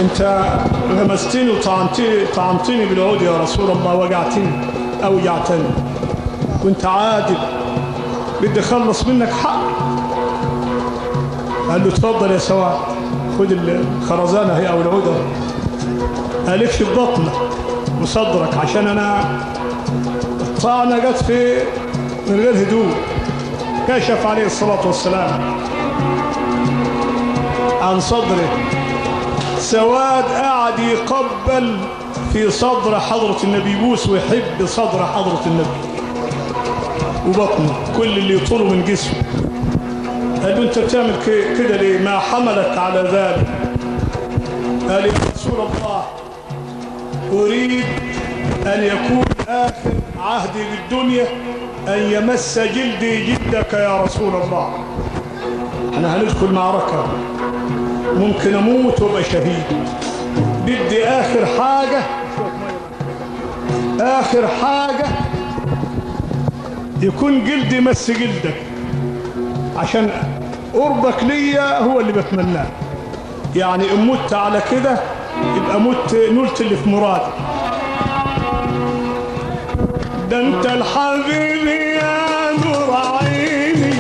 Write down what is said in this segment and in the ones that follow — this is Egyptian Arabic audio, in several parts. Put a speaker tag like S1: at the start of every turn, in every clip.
S1: انت غمستني وطعمتني طعمتني بالعود يا رسول الله وجعتني اوجعتني وانت عادل بدي اخلص منك حق قال له اتفضل يا سواد خد الخرزانه هي او العود اهو. قال اكشف بطنك وصدرك عشان انا الطعنه جت في من غير هدوء كشف عليه الصلاه والسلام عن صدره سواد قاعد يقبل في صدر حضرة النبي يبوس ويحب صدر حضرة النبي وبطنه كل اللي يطوله من جسمه قال له انت بتعمل ك- كده ليه ما حملك على ذلك قال يا رسول الله أريد أن يكون آخر عهدي بالدنيا أن يمس جلدي جلدك يا رسول الله أنا هندخل معركة ممكن أموت وأبقى شهيد بدي آخر حاجة آخر حاجة يكون جلدي مس جلدك عشان قربك ليا هو اللي بتمناه يعني إن مت على كده يبقى مت نلت اللي في مرادي ده انت الحبيب يا نور عيني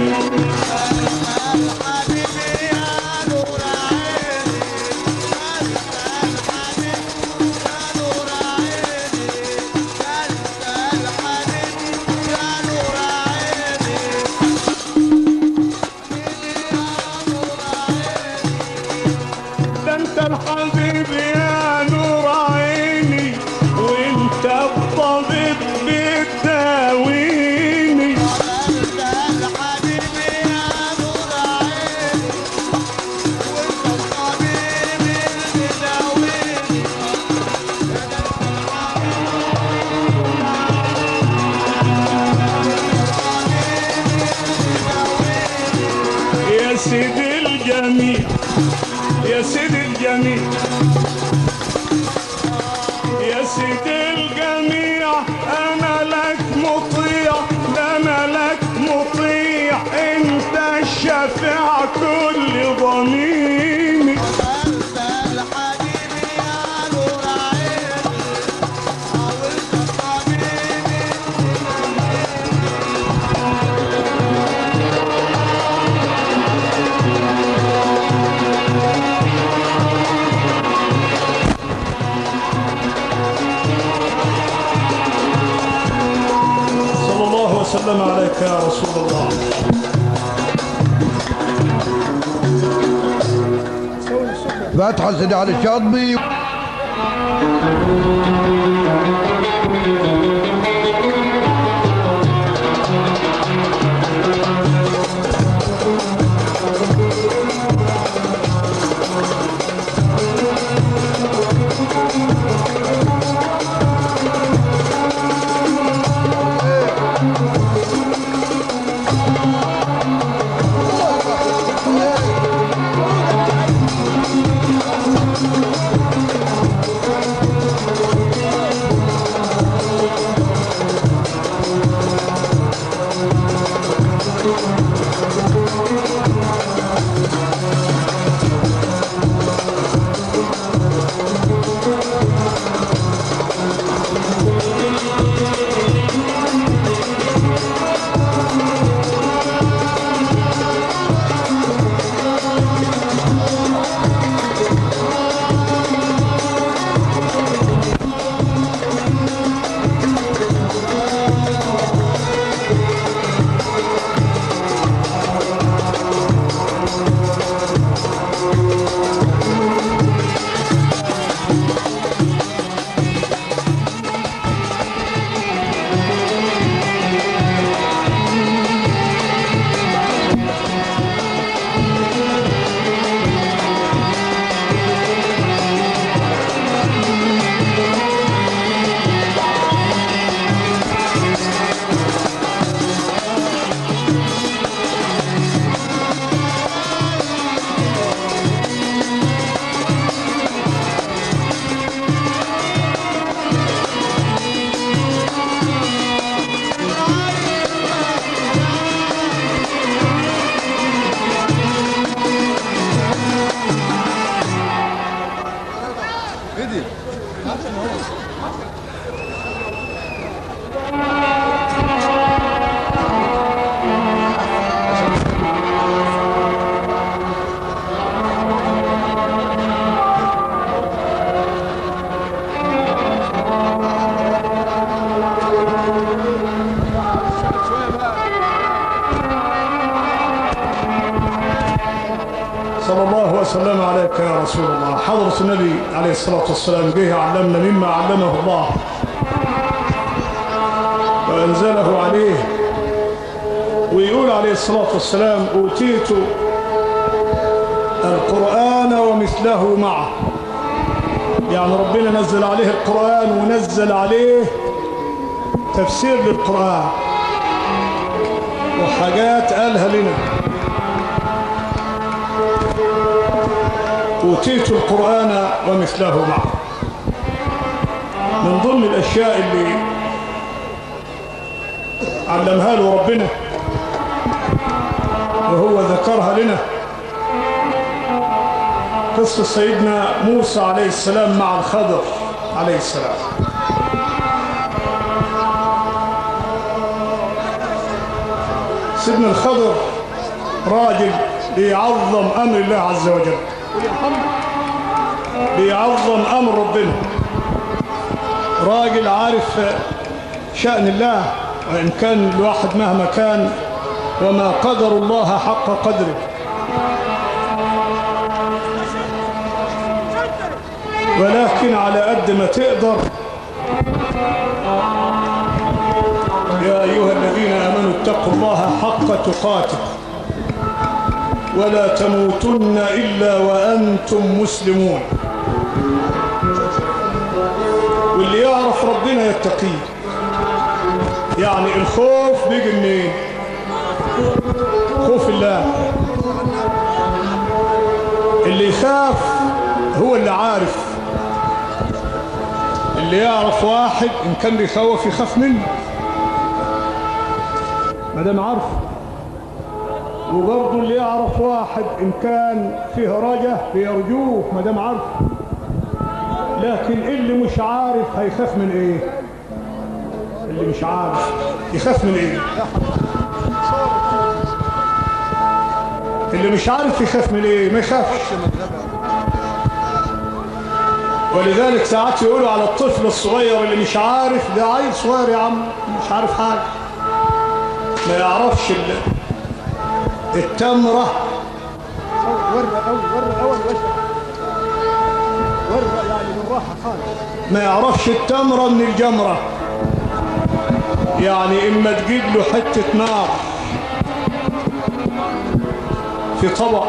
S1: ده انت الحبيب يا نور عيني وانت الطبيب بتداويني يا سيدي الجميع يا سيدي الجميع يا سيدي الجميع انا لك مطيع ده انا لك مطيع انت الشفيع كل ضميني صلى الله وسلم عليك يا رسول الله
S2: فتحة سيدي علي الشاطبي
S1: صلى الله وسلم عليك يا رسول الله حضرة النبي عليه الصلاة والسلام جه علمنا مما علمه الله وأنزله عليه ويقول عليه الصلاة والسلام أوتيت القرآن ومثله معه يعني ربنا نزل عليه القرآن ونزل عليه تفسير للقرآن وحاجات قالها لنا أوتيت القرآن ومثله معه من ضمن الأشياء اللي علمها له ربنا وهو ذكرها لنا قصة سيدنا موسى عليه السلام مع الخضر عليه السلام سيدنا الخضر راجل بيعظم أمر الله عز وجل بيعظم أمر ربنا راجل عارف شأن الله وإن كان الواحد مهما كان وما قدر الله حق قدره ولكن على قد ما تقدر يا أيها الذين آمنوا اتقوا الله حق تقاته ولا تموتن إلا وأنتم مسلمون واللي يعرف ربنا يتقيه يعني الخوف بيجي منين خوف الله اللي يخاف هو اللي عارف اللي يعرف واحد ان كان بيخوف يخاف منه ما دام عارف وبرضه اللي يعرف واحد ان كان فيه رجا بيرجوه ما دام عارف لكن اللي مش عارف هيخاف من ايه اللي مش عارف يخاف من ايه اللي مش عارف يخاف من ايه ما يخافش ولذلك ساعات يقولوا على الطفل الصغير اللي مش عارف ده عيل صغير يا عم مش عارف حاجه ما يعرفش ال- التمره
S3: ورى قوي ورى اول وجه ورى يعني بالراحه خالص
S1: ما يعرفش التمرة من الجمرة يعني إما تجيب له حتة نار في طبق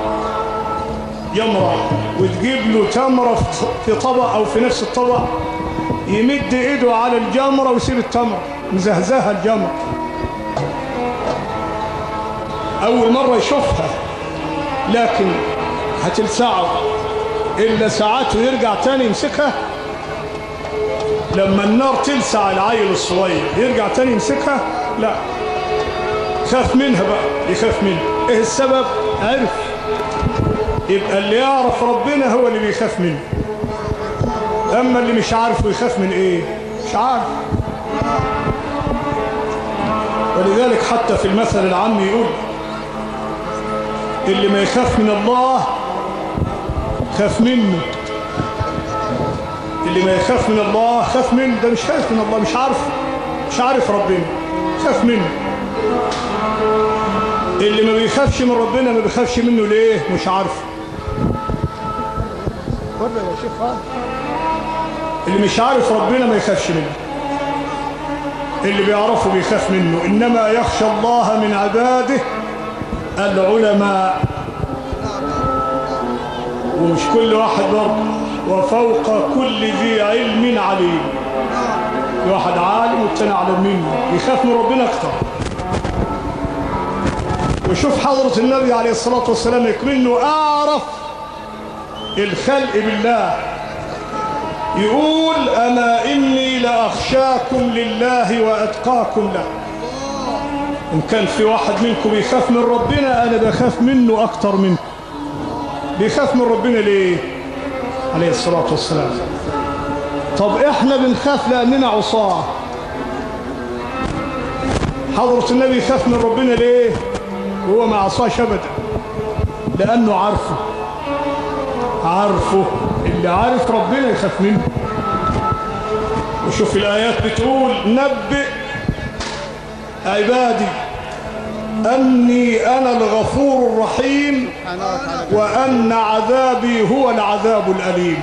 S1: جمرة وتجيب له تمرة في- في طبق أو في نفس الطبق يمد إيده على الجمرة ويسيب التمرة مزهزها الجمرة أول مرة يشوفها لكن هتلسعه إلا ساعته يرجع تاني يمسكها لما النار تلسع العيل الصغير يرجع تاني يمسكها لا خاف منها بقى يخاف منها ايه السبب عرف يبقى اللي يعرف ربنا هو اللي بيخاف منه اما اللي مش عارف ويخاف من ايه مش عارف ولذلك حتى في المثل العام يقول اللي ما يخاف من الله خاف منه اللي ما يخاف من الله خاف منه ده مش خايف من الله مش عارف مش عارف ربنا خاف منه اللي ما بيخافش من ربنا ما بيخافش منه ليه مش عارف
S3: ورى يا شيخ خالص
S1: اللي مش عارف ربنا ما يخافش منه اللي بيعرفه بيخاف منه إنما يخشى الله من عباده العلماء ومش كل واحد برضه وفوق كل ذي علم عليم في واحد عالم والتاني أعلم منه يخاف من ربنا أكتر وشوف حضرة النبي عليه الصلاة والسلام يكمنه أعرف الخلق بالله يقول أنا إني لأخشاكم لله وأتقاكم له إن كان في واحد منكم يخاف من ربنا أنا بخاف منه أكتر منه بيخاف من ربنا ليه عليه الصلاة والسلام طب إحنا بنخاف لأننا عصاه حضرة النبي يخاف من ربنا ليه وهو ما عصاش أبدا لأنه عارفه عارفه اللي عارف ربنا يخاف منه وشوف الآيات بتقول نبئ عبادي أني أنا الغفور الرحيم وأن عذابي هو العذاب الأليم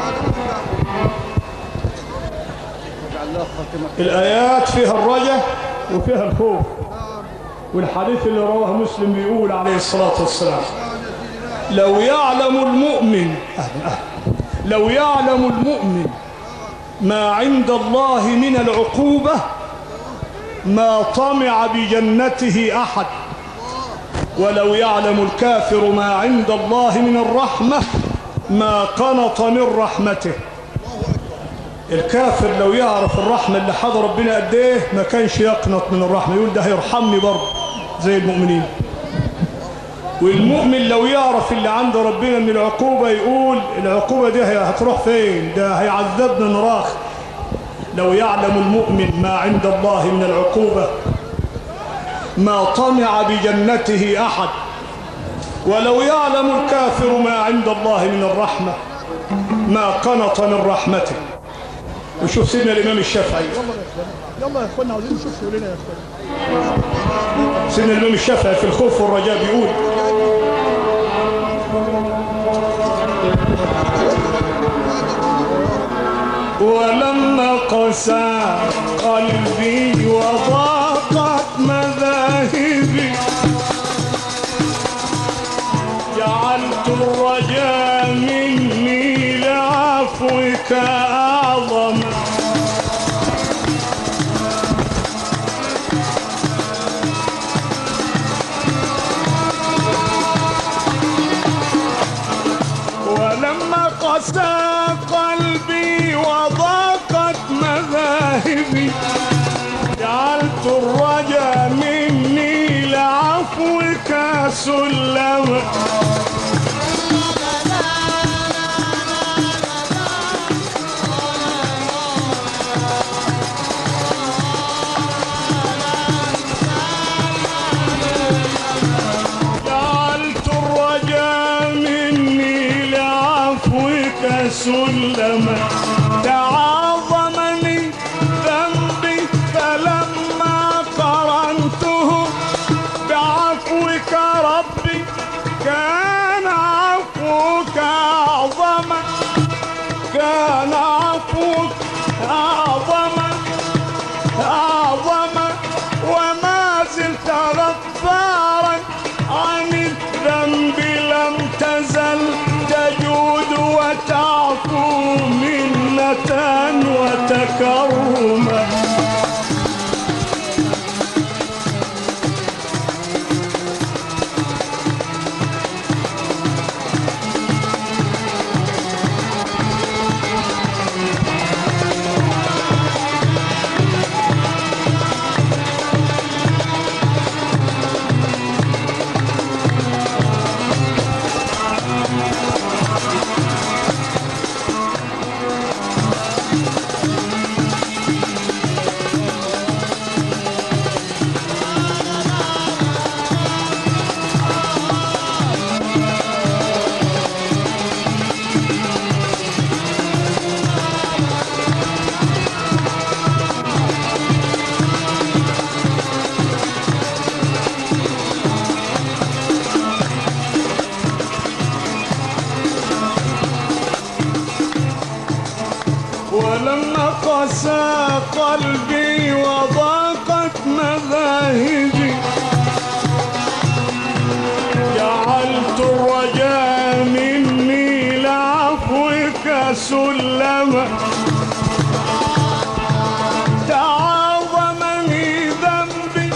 S1: الآيات فيها الرجاء وفيها الخوف والحديث اللي رواه مسلم بيقول عليه الصلاة والسلام لو يعلم المؤمن أهلا أهلا لو يعلم المؤمن ما عند الله من العقوبة ما طمع بجنته أحد ولو يعلم الكافر ما عند الله من الرحمة ما قنط من رحمته الكافر لو يعرف الرحمة اللي حضر ربنا قد ايه ما كانش يقنط من الرحمة يقول ده هيرحمني برضه زي المؤمنين والمؤمن لو يعرف اللي عند ربنا من العقوبة يقول العقوبة دي هي- هتروح فين ده هيعذبنا نراخ لو يعلم المؤمن ما عند الله من العقوبة ما طمع بجنته أحد ولو يعلم الكافر ما عند الله من الرحمة ما قنط من رحمته وشوف سيدنا الإمام الشافعي
S3: يلا يا اخوانا عاوزين نشوف شغلنا يا اخوانا
S1: سيدنا الإمام الشافعي في الخوف والرجاء بيقول ولما قسى قلبي وضاقت مذاهبي جعلت الرجاء مني لعفوك أعظم ولما قسى قلبي وضاقت مذاهبي جعلت الرجا مني لعفوك سلما جعلت الرجا مني لعفوك سلما تعاظمني ذنبي فلما قرنته بعفوك ربي كان عفوك أعظم كان عفوك أعظم أعظم وما زلت غفارا عن الذنب لم تزل تجود وتعفو منة وتكرما ولما قسى قلبي وضاقت مذاهبي جعلت الرجاء مني لعفوك سلما تعاظمني ذنبي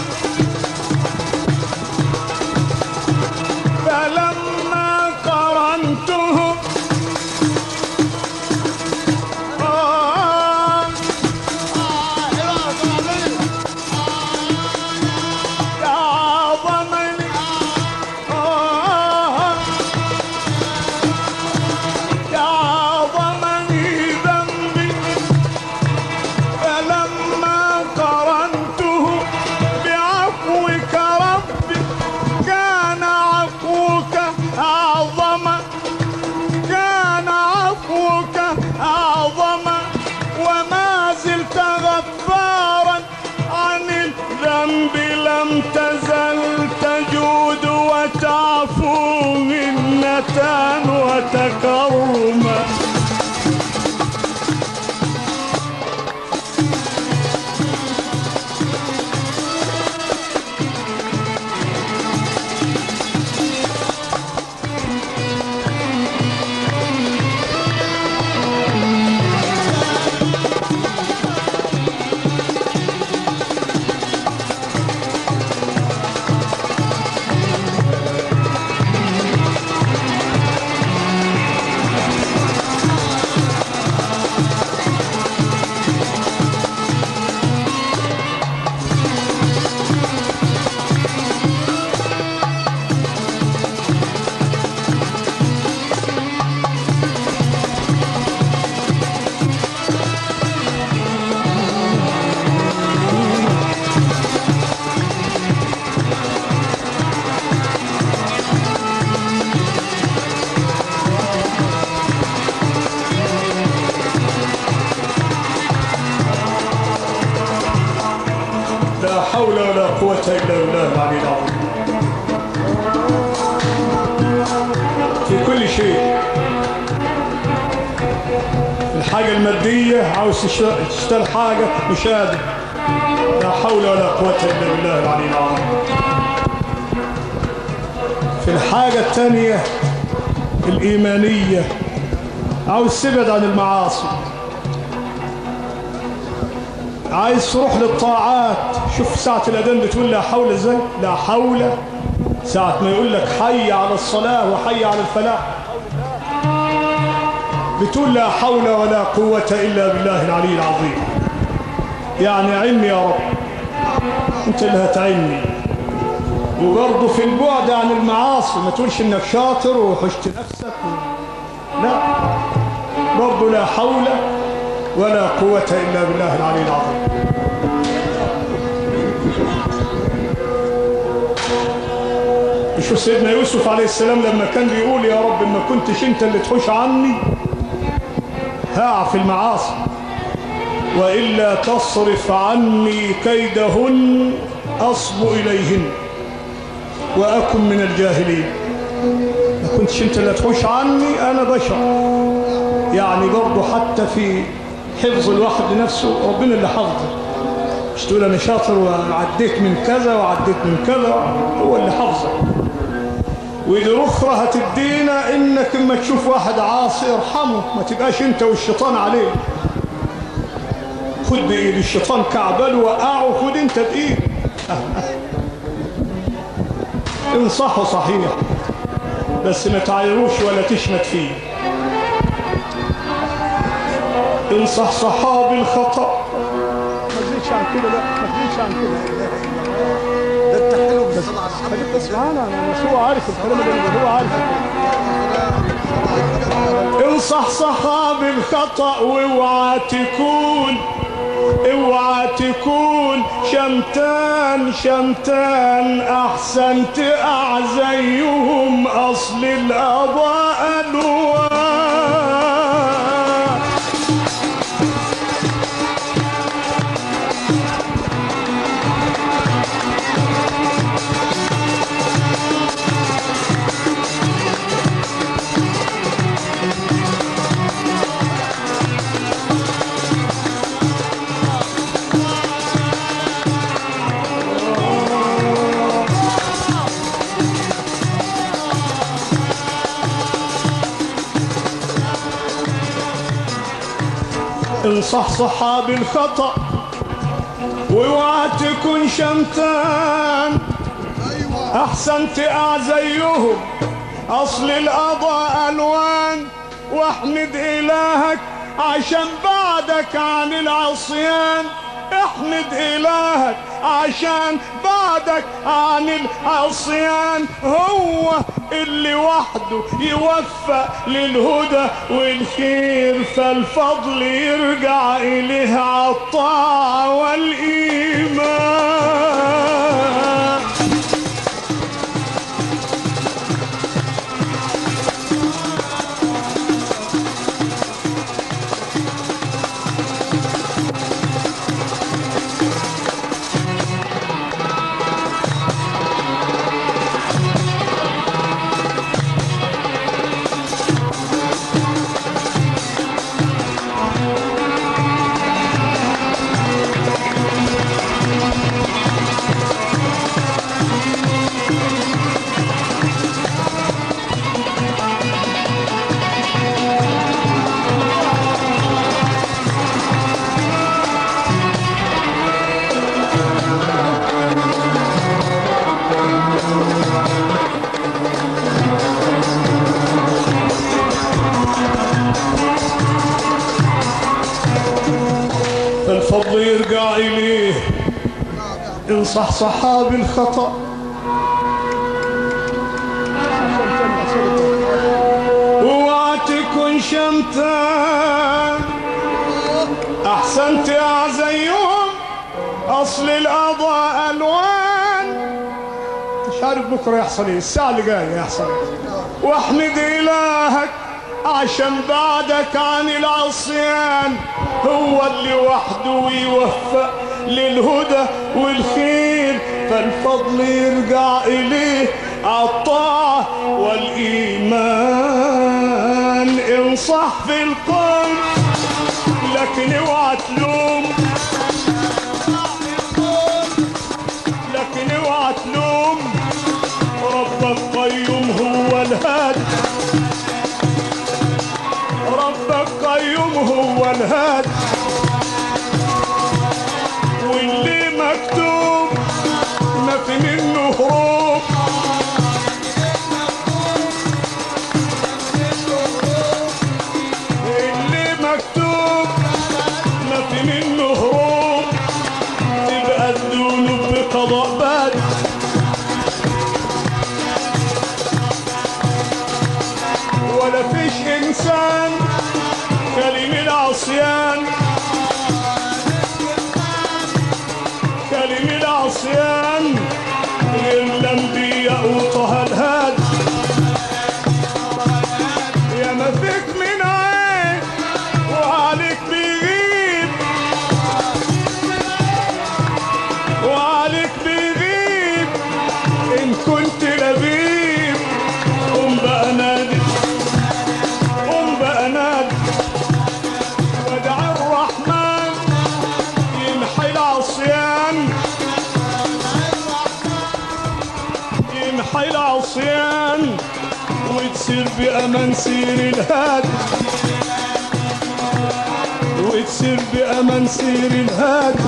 S1: فلما قرنته آه تعاظمني آه تعاظمني ذنبي فلما قرنته بعفوك ربي كان عفوك أعظم كان عفوك أعظم وما زلت غفارا عن الذنب لم تزل وتكرما لا حول ولا قوة إلا بالله العلي العظيم في كل شيء الحاجة المادية عاوز تشت- تشتري حاجة مش قادر لا حول ولا قوة إلا بالله العلي العظيم في الحاجة الثانية الإيمانية عاوز تبعد عن المعاصي عايز تروح للطاعات شوف ساعة الأذان بتقول لا حول ازاي لا حول ساعة ما يقول لك حي على الصلاة وحي على الفلاح بتقول لا حول ولا قوة إلا بالله العلي العظيم يعني علمي يا رب انت اللي هتعلمني وبرضه في البعد عن المعاصي ما تقولش انك شاطر وحشت نفسك و... لا برضه لا حول ولا قوة إلا بالله العلي العظيم شوف سيدنا يوسف عليه السلام لما كان بيقول يا رب ما كنتش انت اللي تحوش عني هقع في المعاصي وإلا تصرف عني كيدهن أصب إليهن وأكن من الجاهلين ما كنتش انت اللي تحوش عني أنا بشر يعني برضه حتى في حفظ الواحد لنفسه ربنا اللي حفظه مش تقول انا شاطر وعديت من كذا وعديت من كذا هو اللي حفظه ودي اخرى هتدينا انك اما تشوف واحد عاصي ارحمه ما تبقاش انت والشيطان عليه خد بايد الشيطان كعبل وقعه خد انت بايد انصحه صحيح بس ما تعايروش ولا تشمت فيه انصح صحابي الخطأ
S3: ما تزيدش عن كده لا ما تزيدش عن كده
S4: ده انت حلو بالصلاة على
S3: خليك
S4: محمد
S3: بس معانا بس هو عارف الكلام ده هو عارف
S1: انصح صحابي الخطأ واوعى تكون اوعى تكون شمتان شمتان احسن تقع زيهم اصل القضاء الوان انصح صحابي الخطأ واوعى تكون شمتان احسن تقع زيهم اصل القضاء الوان واحمد الهك عشان بعدك عن العصيان احمد الهك عشان بعدك عن العصيان هو اللي وحده يوفق للهدى والخير فالفضل يرجع اليه عالطاعة والايمان انصح صحابي الخطأ اوعى تكون شمتان احسنت يا زيهم اصل القضاء الوان مش عارف بكره يحصل ايه الساعه اللي جايه يحصل إيه. واحمد الهك عشان بعدك عن العصيان هو اللي وحده يوفق للهدى والخير فالفضل يرجع اليه عالطاعة والإيمان انصح في القلب لكن اوعى تلوم لكن اوعى تلوم ربك قيوم هو الهادي ربك قيوم هو الهادي واللي مكتوب ما في منه هروب اللي مكتوب ما في منه هروب تبقى الذنوب بقضاء باد ولا فيش انسان كلم العصيان كلم العصيان غير الانبياء وطه الهاد يا ما فيك من عين وعليك بيغيب وعليك بيغيب ان كنت لبيب قم بقى نادي قم بقى نادي وادع الرحمن يمحي العصيان يمحي العصيان وتصير بأمان سير الهادي وتصير بأمان سير الهادي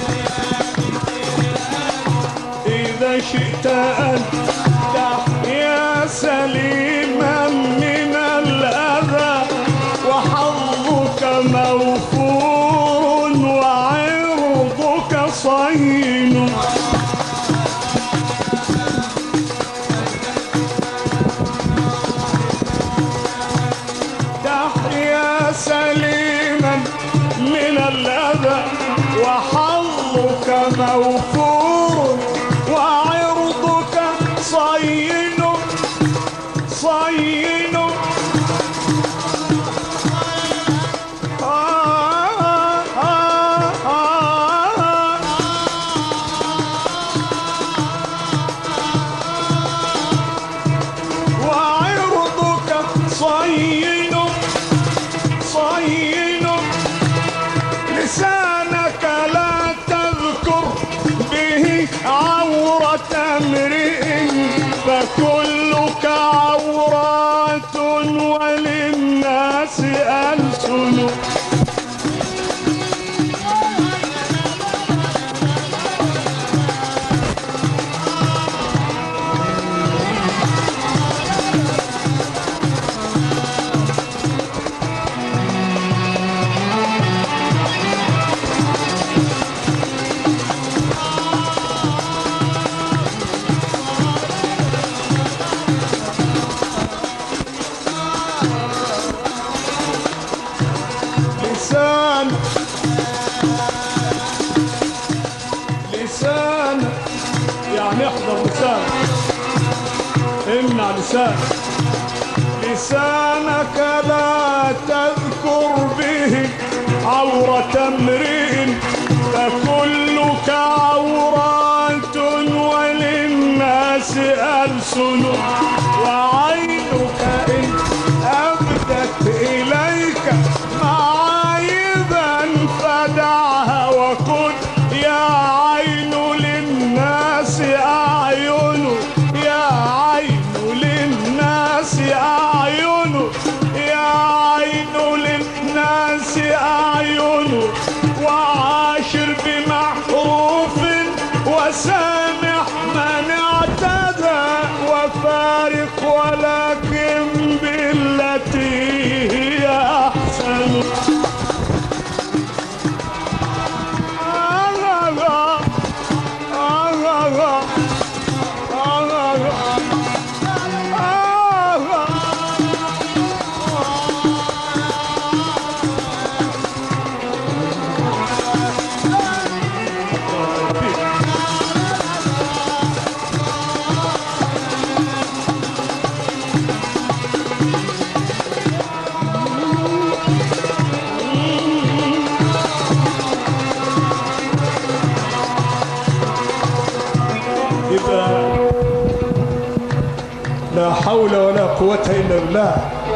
S1: إذا شئت أن تحيا سليما من الأذى وحظك موفور وعرضك صين تحيا سليما من الأذى وحظك موفور وعرضك صين صين آه آه آه آه وعرضك صين صين لسانك لا تذكر به عورة امرئ فكلك عورات وللناس ألسن لسان لسان يعني احضر لسان امنع لسان لسانك لا تذكر به عورة امرئ فكلك عورات وللناس ألسن وعينك إن أبدت إليك معايبا فدعها وقل يا عين للناس أعين يا عين للناس أعين يا عين للناس أعين وعاشر بمحروف وسامح من اعتدى وفارق ولكن بالتي هي أحسن آه آه آه لا حول ولا قوة إلا بالله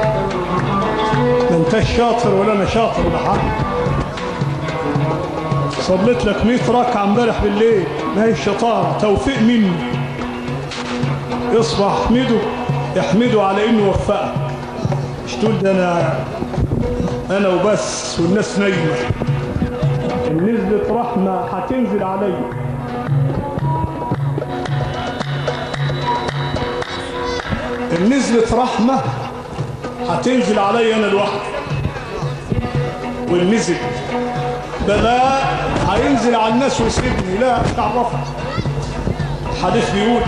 S1: ما انتش شاطر ولا انا شاطر ولا حاجة صليت لك 100 ركعة امبارح بالليل ما هي الشطارة توفيق مني اصبح احمده احمده على انه وفقك مش تقول ده انا انا وبس والناس نايمة إن نزلت رحمة هتنزل عليا إن نزلت رحمة هتنزل عليا انا لوحدي وإن نزل بلاء هينزل على الناس ويسيبني لا مش هعرفك الحديث بيقول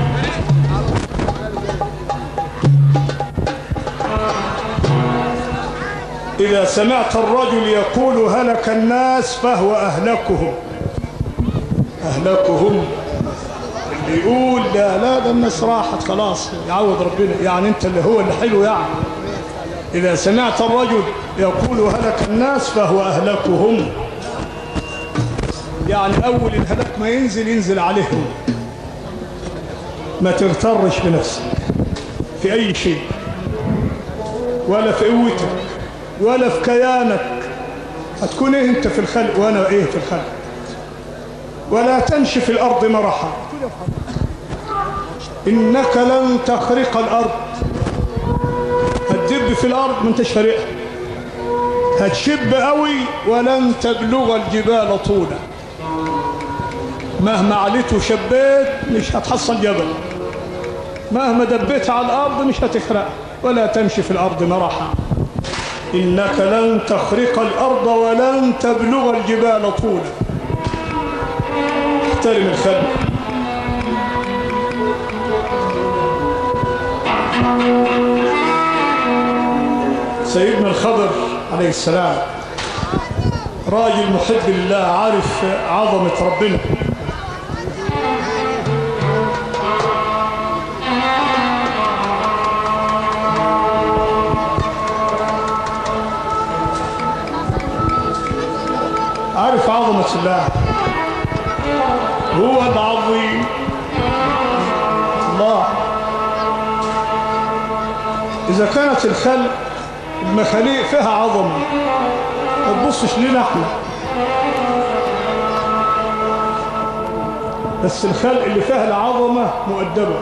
S1: إذا سمعت الرجل يقول هلك الناس فهو أهلكهم أهلكهم اللي يقول لا لا ده الناس راحت خلاص يعوض ربنا يعني أنت اللي هو اللي حلو يعني إذا سمعت الرجل يقول هلك الناس فهو أهلكهم يعني أول الهلاك ما ينزل ينزل عليهم ما تغترش بنفسك في أي شيء ولا في قوتك ولا في كيانك هتكون ايه انت في الخلق وانا ايه في الخلق ولا تمشي في الارض مرحا انك لن تخرق الارض هتدب في الارض ما انتش فارقها هتشب قوي ولن تبلغ الجبال طولا مهما عليت وشبيت مش هتحصل جبل مهما دبيت على الارض مش هتخرق ولا تمشي في الارض مرحا إنك لن تخرق الأرض ولن تبلغ الجبال طولا احترم الخلق سيدنا الخضر عليه السلام راجل محب لله عارف عظمة ربنا عارف عظمة الله هو العظيم الله إذا كانت الخلق المخاليق فيها عظمة ما تبصش لنا احنا بس الخلق اللي فيها العظمة مؤدبة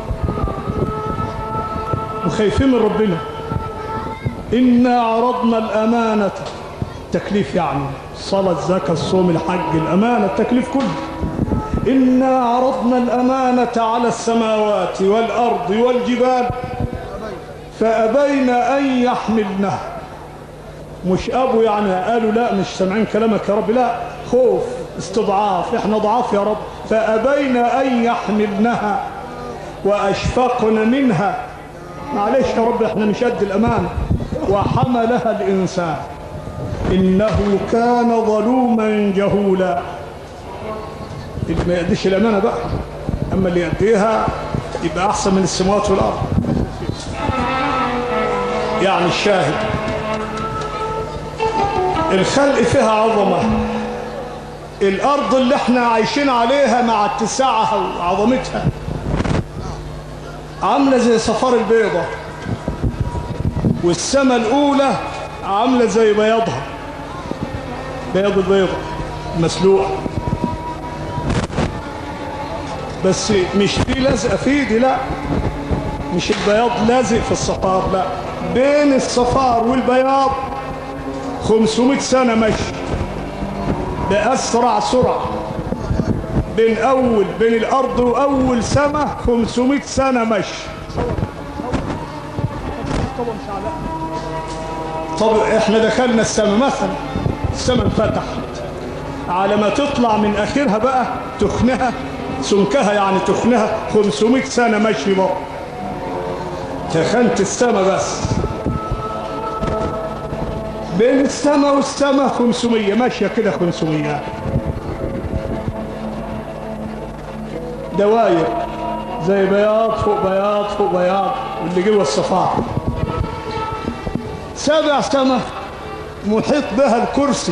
S1: وخايفين من ربنا إنا عرضنا الأمانة تكليف يعني صلاة الزكاة الصوم الحج الأمانة التكليف كله إنا عرضنا الأمانة على السماوات والأرض والجبال فأبين أن يحملنها مش أبو يعني قالوا لا مش سامعين كلامك يا رب لا خوف استضعاف احنا ضعاف يا رب فأبين أن يحملنها وأشفقن منها معلش يا رب احنا مش قد الأمانة وحملها الإنسان إنه كان ظلوما جهولا اللي ما يأديش الأمانة بقى أما اللي يأديها يبقى أحسن من السماوات والأرض يعني الشاهد الخلق فيها عظمة الأرض اللي احنا عايشين عليها مع اتساعها وعظمتها عاملة زي صفار البيضة والسماء الأولى عاملة زي بياضها بياض البيضة مسلوقة بس مش دي لازقة في ايدي لا مش البياض لازق في الصفار لا بين الصفار والبياض 500 سنة مشي بأسرع سرعة بين أول بين الأرض وأول سماء 500 سنة مشي
S3: طبعا مش على
S1: طب احنا دخلنا السماء مثلا السماء انفتحت على ما تطلع من اخرها بقى تخنها سمكها يعني تخنها 500 سنة مشي بقى تخنت السماء بس بين السماء والسماء 500 ماشية كده 500 دواير زي بياض فوق بياض فوق بياض واللي جوه الصفار سبع سماء محيط بها الكرسي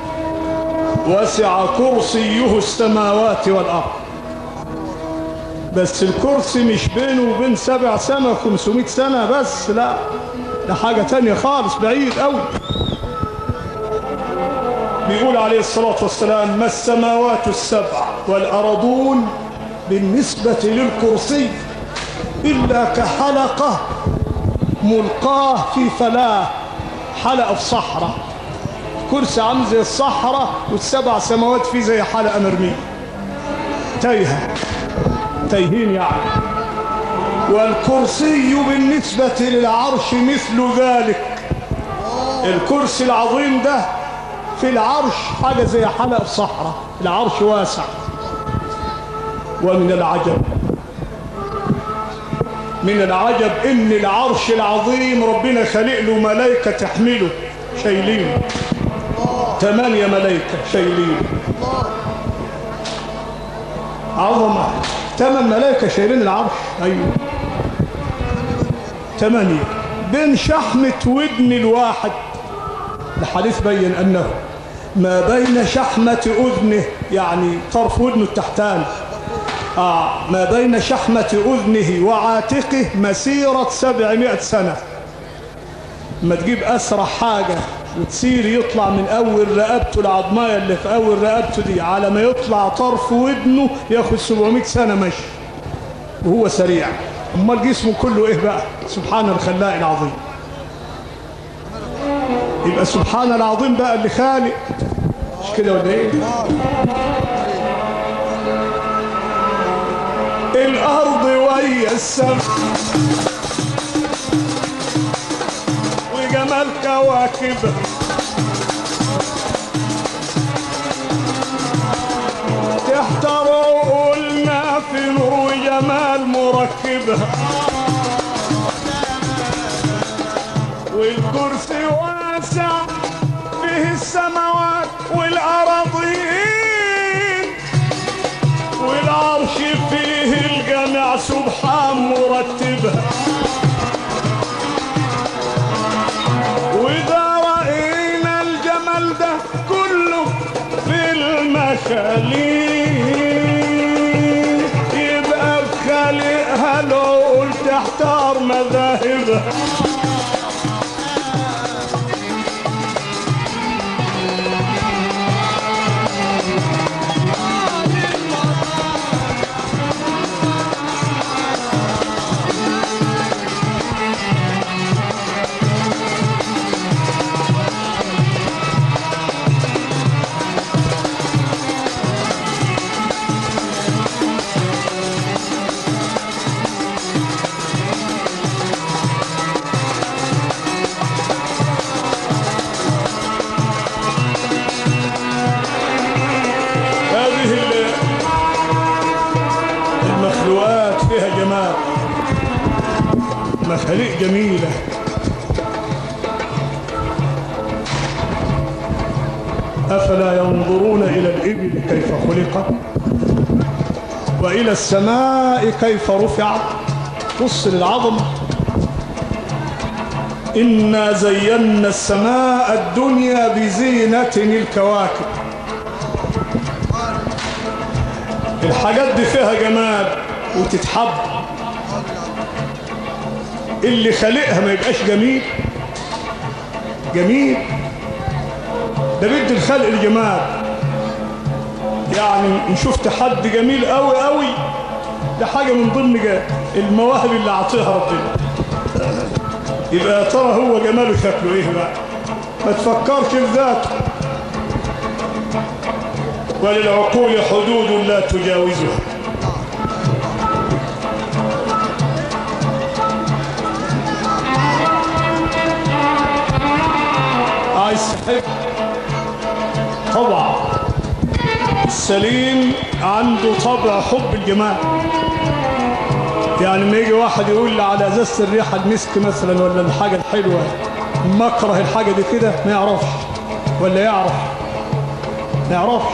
S1: وسع كرسيه السماوات والأرض بس الكرسي مش بينه وبين سبع سنة 500 سنة بس لا ده حاجة تانية خالص بعيد قوي بيقول عليه الصلاة والسلام ما السماوات السبع والأرضون بالنسبة للكرسي إلا كحلقة ملقاه في فلاة حلقة في صحراء كرسي عامل زي الصحراء والسبع سماوات فيه زي حلقة مرمية تايهة تايهين يعني والكرسي بالنسبة للعرش مثل ذلك الكرسي العظيم ده في العرش حاجة زي حلقة في صحراء العرش واسع ومن العجب من العجب ان العرش العظيم ربنا خلق له ملائكة تحمله شايلين ثمانية ملائكة شايلين عظمة ثمان ملائكة شايلين العرش أيوه ثمانية بين شحمة ودن الواحد الحديث بين أنه ما بين شحمة أذنه يعني طرف ودنه التحتاني آه ما بين شحمة أذنه وعاتقه مسيرة سبعمائة سنة ما تجيب أسرع حاجة وتسير يطلع من أول رقبته العظماية اللي في أول رقبته دي على ما يطلع طرف ودنه ياخد 700 سنة مشي وهو سريع أمال جسمه كله إيه بقى سبحان الخلاق العظيم يبقى سبحان العظيم بقى اللي خالق مش كده ولا إيه الأرض وهي السماء وجمال كواكبها تحتر وقلنا في نور وجمال مركبها والكرسي واسع فيه السماوات والأراضين والعرش فيه الجميع سبحان مرتبها وإذا رأينا الجمال ده كله في المخاليق يبقى بخالقها لو قلت احتار مذاهبها هذه ال- المخلوقات فيها جمال مخاليق جميلة أفلا ينظرون إلى الإبل كيف خلقت وإلى السماء كيف رفعت بص للعظمة إنا زينا السماء الدنيا بزينة الكواكب الحاجات دي فيها جمال وتتحب اللي خلقها ما يبقاش جميل جميل ده بيدي الخلق الجمال يعني ان شفت حد جميل قوي قوي ده حاجة من ضمن جا- المواهب اللي عطيها ربنا يبقى يا ترى هو جماله شكله ايه بقى ما تفكرش في ذاته وللعقول حدود لا تجاوزها عايز تحب طبعا السليم عنده طبع حب الجمال يعني ما يجي واحد يقول لي على ازازه الريحه المسك مثلا ولا الحاجه الحلوه مكره الحاجه دي كده ما يعرفش ولا يعرف ما يعرفش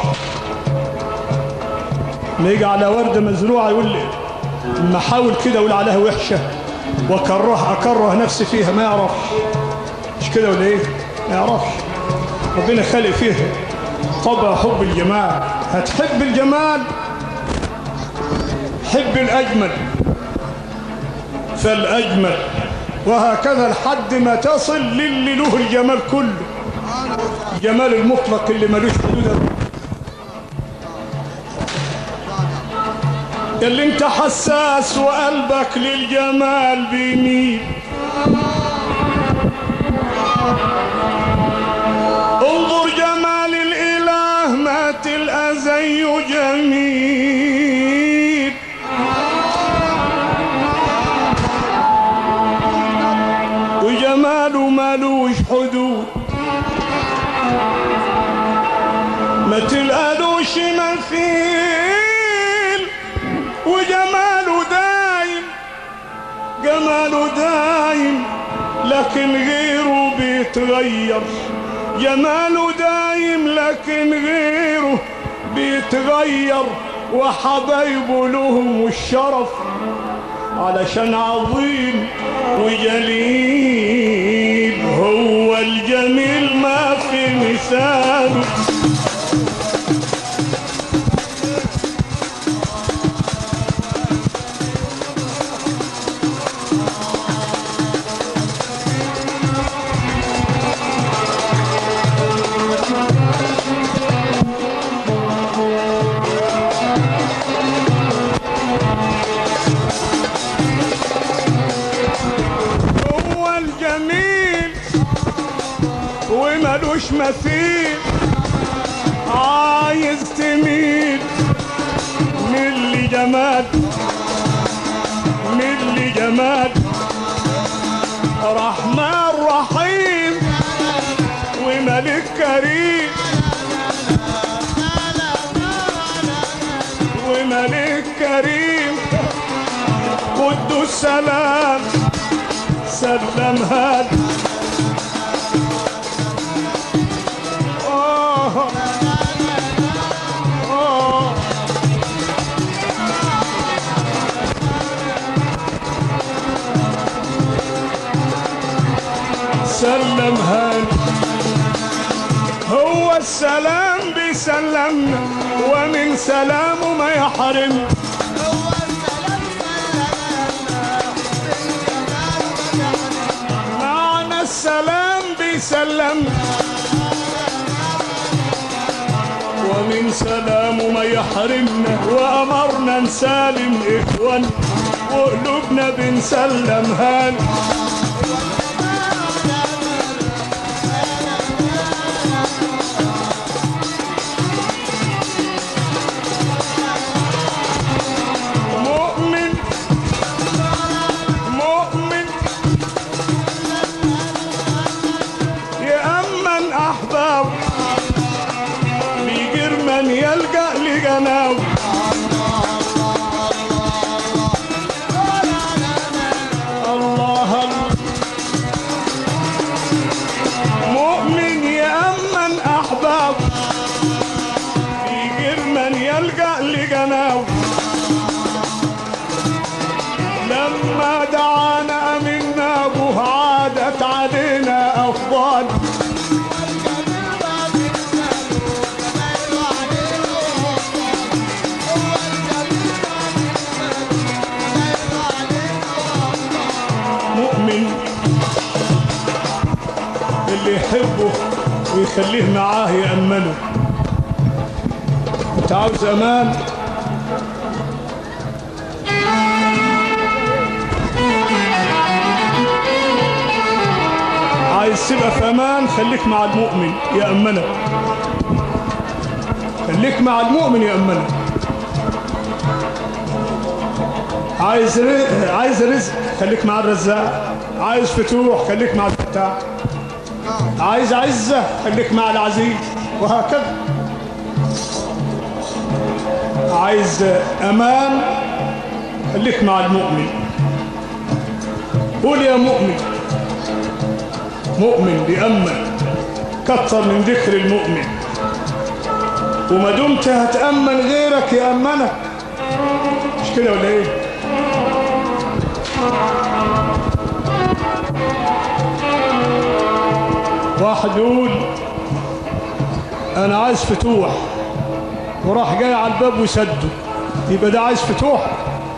S1: ما يجي على وردة مزروعة يقول لي لما احاول كده اقول عليها وحشة واكره اكره نفسي فيها ما يعرفش مش كده ولا ايه ما يعرفش ربنا خلق فيها طبع حب الجمال هتحب الجمال حب الأجمل فالأجمل وهكذا لحد ما تصل للي له الجمال كله الجمال المطلق اللي ملوش حدود اللي انت حساس وقلبك للجمال بيميل انظر جمال الاله ما تلقى زيه جميل وجماله مالوش حدود ما تلقالوش مثيل وجماله دايم جماله دايم لكن غيره بيتغير جماله دايم لكن غيره بيتغير وحبايبه لهم الشرف علشان عظيم وجليل هو الجميل ما في مثاله هو الجميل وملوش مثيل عايز تميل من لجمال من لجمال رحمن رحيم وملك كريم وملك كريم قدوس السلام سلم هاد آه آه سلم هاد هو السلام بيسلمنا ومن سلامه ما يحرمنا معنى السلام بيسلم ومن سلامه ما يحرمنا وأمرنا نسالم إخوان وقلوبنا بنسلم هان مؤمن مؤمن يأمن أحباب بيجر من يلجأ لجناب الله الله مؤمن يأمن أحباب بيجر من يلجأ لجناب لما دعانا منا ابوه عادت علينا افضال مؤمن اللي يحبه ويخليه معاه يأمنه انت عاوز امان عايز تبقى في امان خليك مع المؤمن يأمنك خليك مع المؤمن يأمنك عايز ر... عايز رزق خليك مع الرزاق عايز فتوح خليك مع الفتاح عايز عزة خليك مع العزيز وهكذا عايز امان خليك مع المؤمن قول يا مؤمن مؤمن بيأمن كتر من ذكر المؤمن وما دمت هتأمن غيرك يأمنك مش كده ولا ايه واحد يقول انا عايز فتوح وراح جاي على الباب وسده يبقى ده عايز فتوح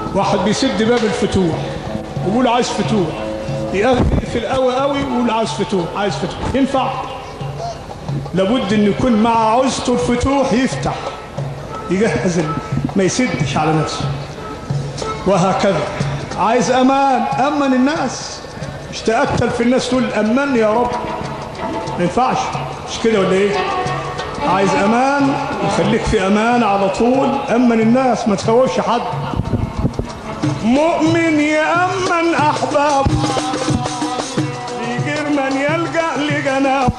S1: واحد بيسد باب الفتوح ويقول عايز فتوح يقفل قوي قوي ويقول عايز فتوح عايز فتوح ينفع لابد ان يكون مع عوزته الفتوح يفتح يجهز ال- ما يسدش على نفسه وهكذا عايز امان امن الناس مش تقتل في الناس تقول امن يا رب ما ينفعش مش كده ولا ايه عايز امان وخليك في امان على طول امن الناس ما تخوفش حد مؤمن يامن احباب يجير من يلجا لجناب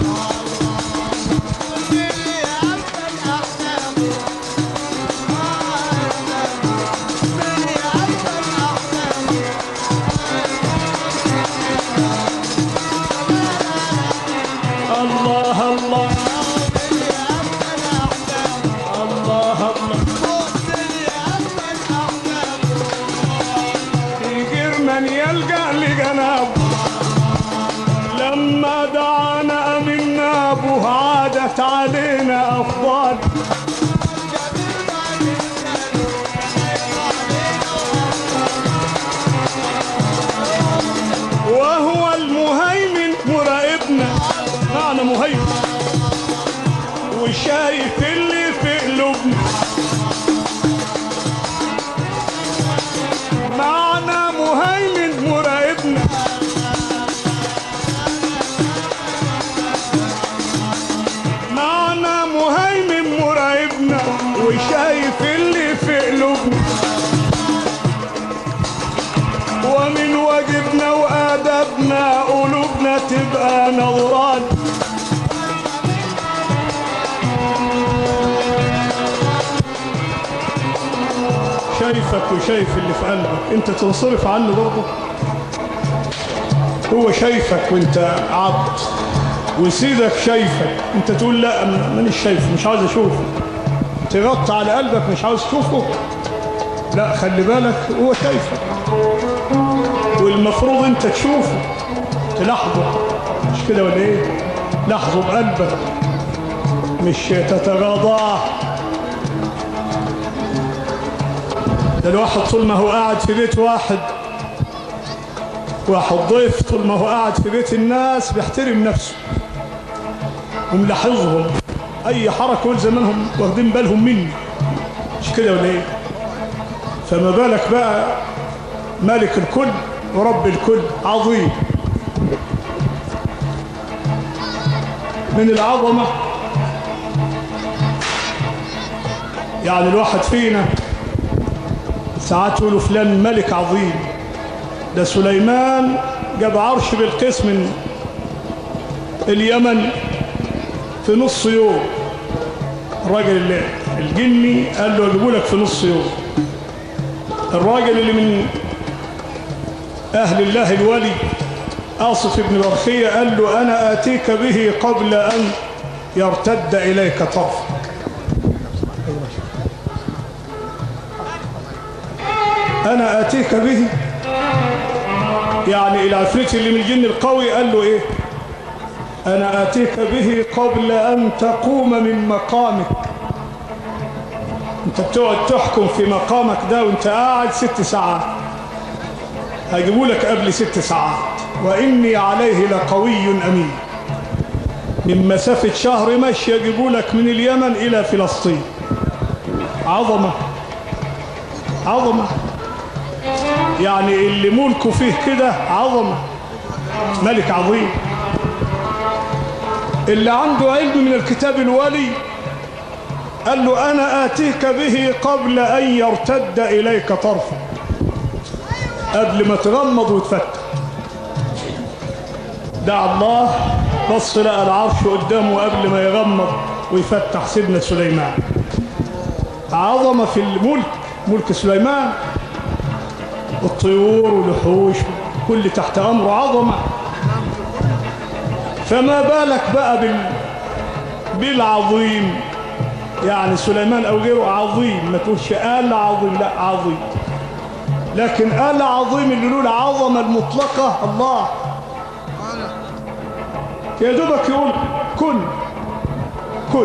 S1: الله الله الله الله يجير من يلجأ لجناب لما دعانا أمنا أبوه عادت علينا أفضال وهو المهيمن مراقبنا معنى مهيمن وشايف اللي في قلوبنا معنى مهيمن مراقبنا معنى مهيمن مراقبنا وشايف اللي في قلوبنا ومن واجبنا وادبنا قلوبنا تبقى نوران شايفك وشايف اللي في قلبك انت تنصرف عنه برضه هو شايفك وانت عبد وسيدك شايفك انت تقول لا أنا مانيش شايفه مش عاوز اشوفه تغطي على قلبك مش عاوز تشوفه لا خلي بالك هو شايفك والمفروض انت تشوفه تلاحظه مش كده ولا ايه لاحظه بقلبك مش تتغاضاه ده الواحد طول ما هو قاعد في بيت واحد واحد ضيف طول ما هو قاعد في بيت الناس بيحترم نفسه وملاحظهم اي حركه يقول زمانهم واخدين بالهم مني مش كده ولا ايه فما بالك بقى مالك الكل ورب الكل عظيم من العظمة يعني الواحد فينا ساعات يقولوا فلان ملك عظيم ده سليمان جاب عرش بالقيس من اليمن في نص يوم الراجل اللي الجني قال له اجيبه لك في نص يوم الراجل اللي من أهل الله الولي آصف بن برخية قال له أنا آتيك به قبل أن يرتد إليك طرفك أنا آتيك به يعني العفريت اللي من الجن القوي قال له إيه أنا آتيك به قبل أن تقوم من مقامك أنت بتقعد تحكم في مقامك ده وأنت قاعد ست ساعات هجيبوا لك قبل ست ساعات وإني عليه لقوي أمين من مسافة شهر مشي يجيبوا لك من اليمن إلى فلسطين عظمة عظمة يعني اللي ملكه فيه كده عظمة ملك عظيم اللي عنده علم من الكتاب الولي قال له أنا آتيك به قبل أن يرتد إليك طرفك قبل ما تغمض وتفتح دعا الله بص لقى العرش قدامه قبل ما يغمض ويفتح سيدنا سليمان عظمة في الملك ملك سليمان الطيور والوحوش كل تحت أمره عظمة فما بالك بقى بال... بالعظيم يعني سليمان أو غيره عظيم ما تقولش آل عظيم لا عظيم لكن آل عظيم اللي له العظمة المطلقة الله يا دوبك يقول كن كن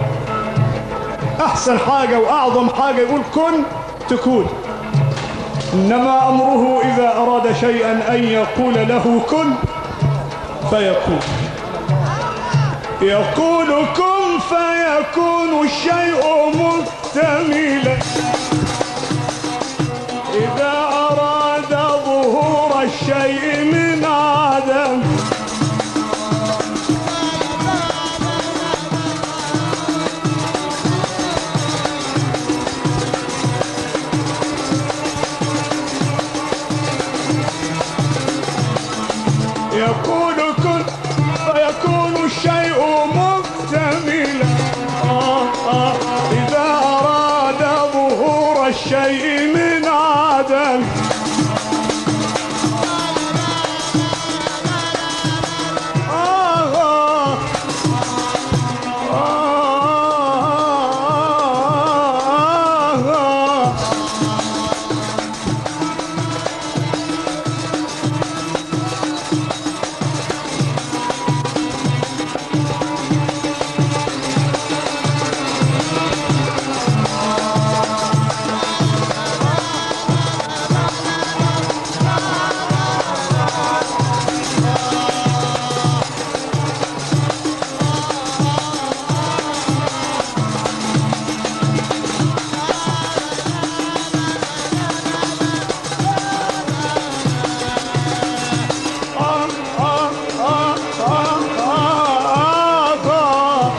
S1: أحسن حاجة وأعظم حاجة يقول كن تكون إنما أمره إذا أراد شيئا أن يقول له كن فيكون يقول كن فيكون الشيء مكتملا إذا أراد ظهور الشيء من عدم يقول كن فيكون الشيء مكتملا آه آه إذا أراد ظهور الشيء من عدم آه آه آه آه آه آه آه آه آه آه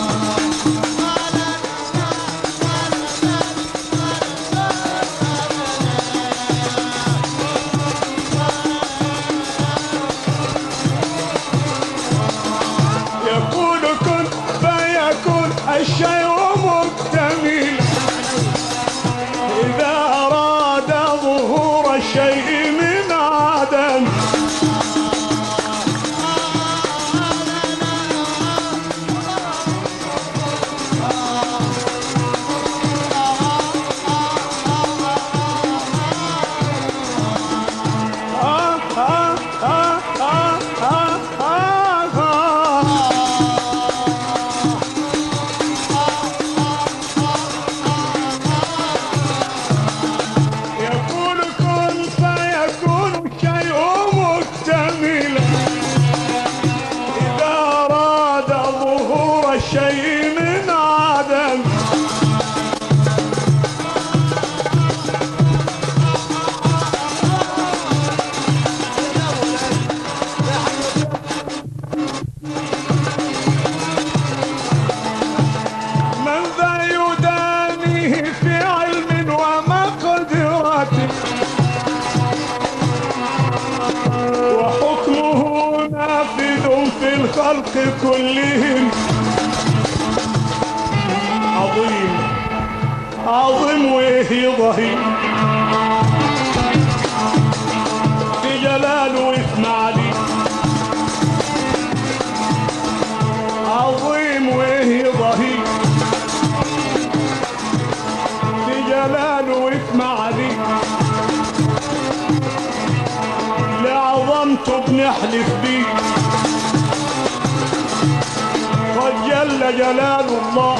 S1: يقول كن فيكون الشيء مكتمل إذا أراد ظهور الشيء من عدم آه آه آه آه آه آه آه يقول كن فيكون الشيء مكتملا إذا أراد ظهور الشيء من عدم من ذا يدانيه في علم ومقدرة وحكمه نافذ في الخلق كلهم عظيم عظيم وهي ظهير في جلال واسم علي عظيم وهي ظهير في جلال واسم علي لعظمته بنحلف بيه قد جل جلال الله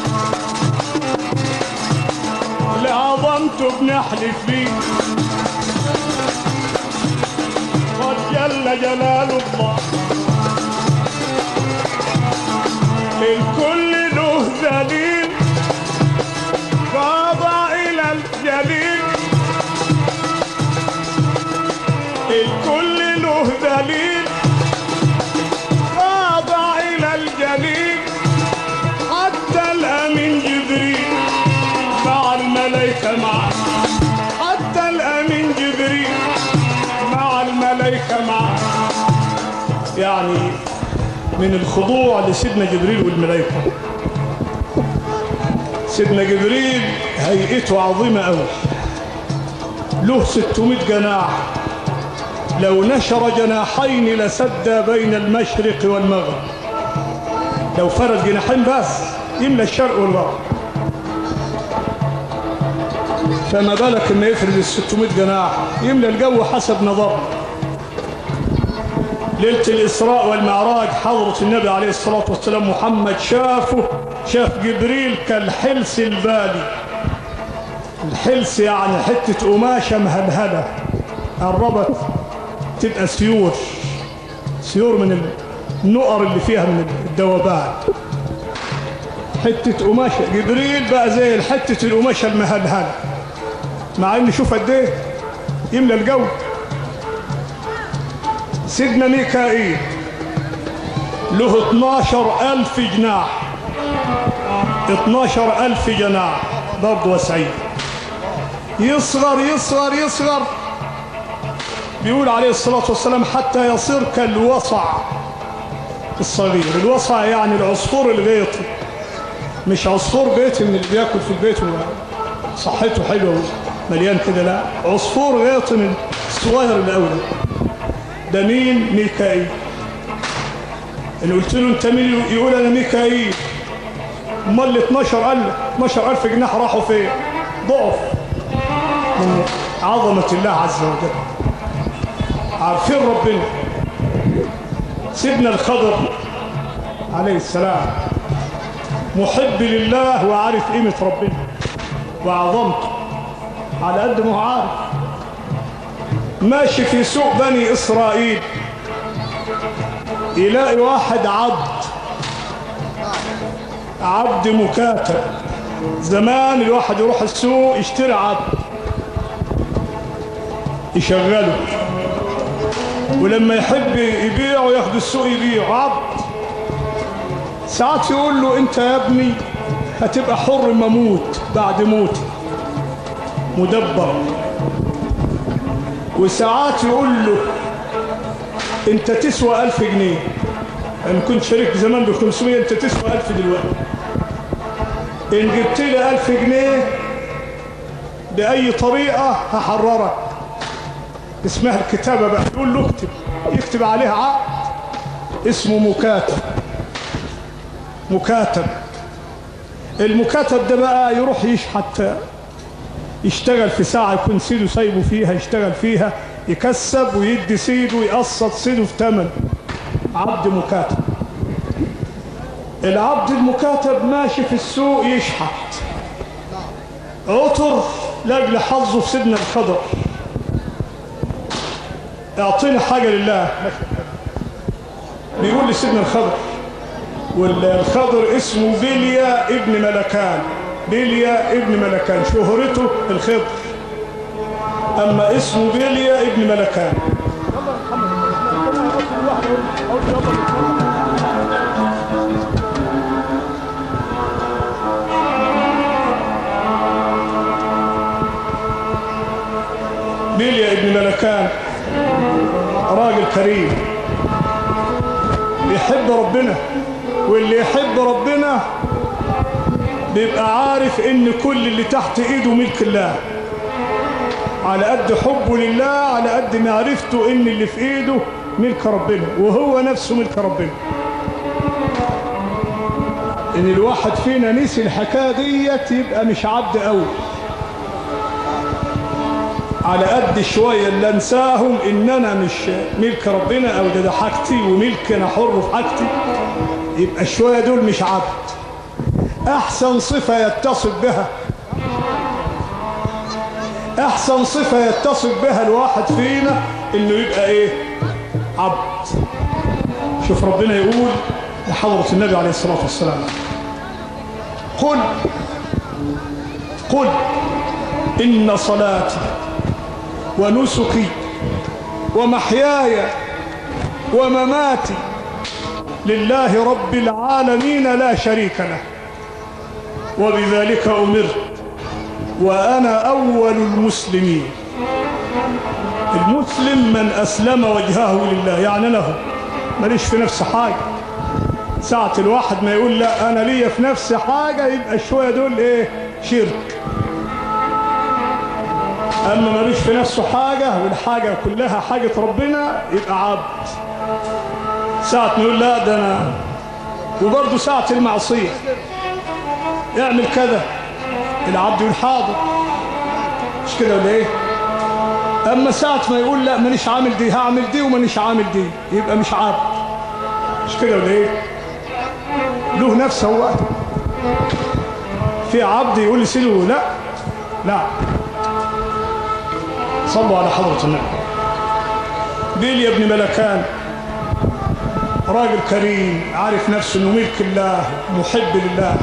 S1: لعظمته بنحلف بيه قد جل جلال الله الكل له دليل خاضع إلى الجليل الكل له دليل خاضع إلى الجليل حتى الأمين جبريل مع الملائكة معه حتى الأمين جبريل مع الملائكة معه يعني من الخضوع لسيدنا جبريل والملائكة سيدنا جبريل هيئته عظيمة أوي له 600 جناح لو نشر جناحين لسد بين المشرق والمغرب لو فرد جناحين بس يملى الشرق والغرب فما بالك انه يفرد ال 600 جناح يملى الجو حسب نظره ليلة الإسراء والمعراج حضرة النبي عليه الصلاة والسلام محمد شافه شاف جبريل كالحلس البالي الحلس يعني حتة قماشة مهلهلة قربت تبقى سيور سيور من النقر اللي فيها من الدوابات حتة قماشة جبريل بقى زي حتة القماشة المهلهلة مع ان شوف قد ايه يملى الجو سيدنا ميكائيل له 12 ألف جناح 12 ألف جناح برضه وسعيد يصغر يصغر يصغر بيقول عليه الصلاة والسلام حتى يصير كالوصع الصغير الوصع يعني العصفور الغيطي مش عصفور بيتي من اللي بياكل في البيت صحته حلوة مليان كده لا عصفور غيطي من الصغير الأول ده مين ميكائيل اللي قلت له انت مين يقول انا ميكائيل امال ال 12 ألف 12000 جناح راحوا فين ضعف من عظمة الله عز وجل عارفين ربنا سيدنا الخضر عليه السلام محب لله وعارف قيمة ربنا وعظمته على قد ما هو عارف ماشي في سوق بني إسرائيل يلاقي واحد عبد عبد مكاتب زمان الواحد يروح السوق يشتري عبد يشغله ولما يحب يبيعه ياخد السوق يبيعه عبد ساعات يقول له انت يا ابني هتبقى حر مموت بعد موتي مدبر وساعات يقول له انت تسوى ألف جنيه انا كنت شريك زمان ب 500 انت تسوى ألف دلوقتي ان جبت لي ألف جنيه بأي طريقة هحررك اسمها الكتابة بقى يقول له اكتب يكتب عليها عقد اسمه مكاتب مكاتب المكاتب ده بقى يروح يشحت يشتغل في ساعة يكون سيده سايبه فيها يشتغل فيها يكسب ويدي سيده ويقسط سيده في تمن عبد مكاتب العبد المكاتب ماشي في السوق يشحت عطر لاجل حظه في سيدنا الخضر اعطيني حاجة لله بيقول لسيدنا الخضر والخضر اسمه بليا ابن ملكان بليا ابن ملكان شهرته الخضر أما اسمه بليا ابن ملكان بليا ابن ملكان راجل كريم يحب ربنا واللي يحب ربنا بيبقى عارف ان كل اللي تحت ايده ملك الله على قد حبه لله على قد معرفته ان اللي في ايده ملك ربنا وهو نفسه ملك ربنا ان الواحد فينا نسي الحكايه ديت يبقى مش عبد قوي على قد شويه اللي انساهم ان انا مش ملك ربنا او ده, ده حاجتي وملك انا حر في حاجتي يبقى الشويه دول مش عبد احسن صفه يتصف بها احسن صفة يتصف بها الواحد فينا انه يبقى ايه عبد شوف ربنا يقول لحضرة النبي عليه الصلاة والسلام قل قل إن صلاتي ونسكي ومحياي ومماتي لله رب العالمين لا شريك له وبذلك أمرت وأنا أول المسلمين المسلم من أسلم وجهه لله يعني له ماليش في نفس حاجة ساعة الواحد ما يقول لا أنا ليا في نفس حاجة يبقى شوية دول إيه شرك أما ماليش في نفسه حاجة والحاجة كلها حاجة ربنا يبقى عبد ساعة ما يقول لا ده أنا وبرضه ساعة المعصية يعمل كذا العبد يقول حاضر مش كده ولا ايه اما ساعة ما يقول لا مانيش عامل دي هعمل دي ومانيش عامل دي يبقى مش عبد مش كده ولا ايه له نفس هو في عبد يقول لسيده لا لا صلوا على حضرة النبي بيل يا ابن ملكان راجل كريم عارف نفسه انه ملك الله محب لله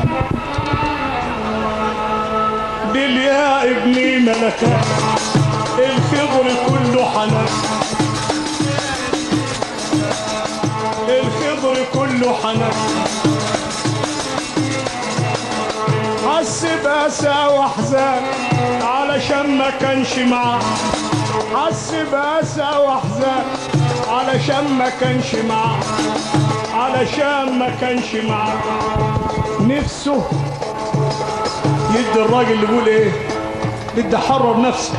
S1: بيل يا ابني ملكان الخضر كله حنان الخضر كله حنان حس بأسى واحزان علشان ما كانش معاه حس بأسى واحزان علشان ما كانش معاه علشان ما كانش معاه نفسه يدي الراجل اللي يقول ايه بدي احرر نفسي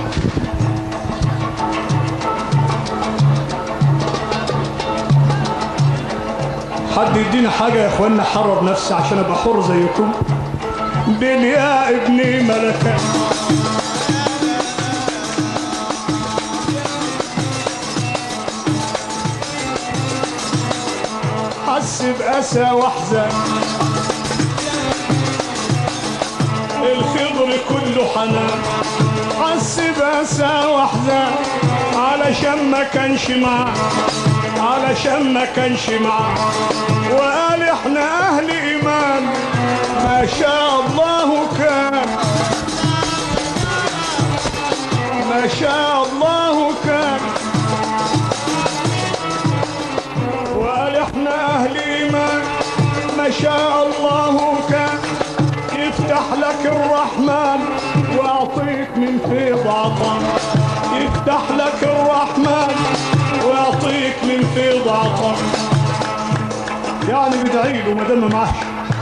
S1: حد يدينا حاجة يا اخوانا احرر نفسي عشان ابقى حر زيكم بل يا ابني ملكا حس بأسى واحزان الخضر كله حنان حس بأسى واحزان علشان ما كانش معاه علشان ما كانش معاه وقال احنا اهل ايمان ما شاء الله كان ما شاء الله كان وقال احنا اهل ايمان ما شاء الله كان يفتح لك الرحمن واعطيك من فيض عطاء يفتح لك الرحمن ويعطيك من فيض عطاء يعني بدعي له ما دام معاش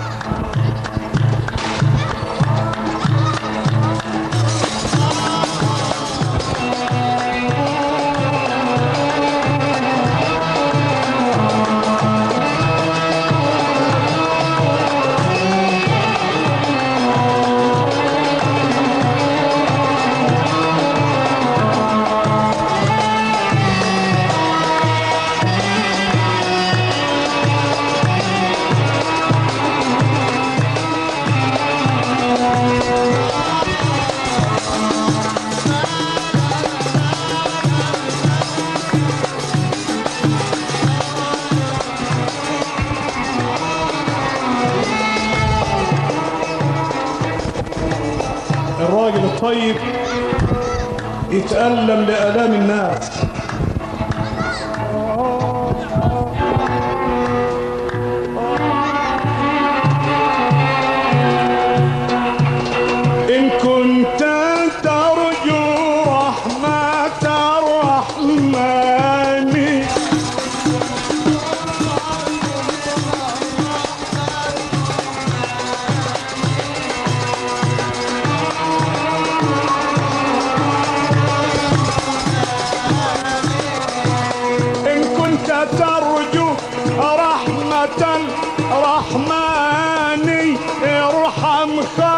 S1: الراجل الطيب يتألم لآلام الناس إن كنت ترجو رحمة الرحمن إن كنت ترجو رحمة الرحمن ارحم خلقك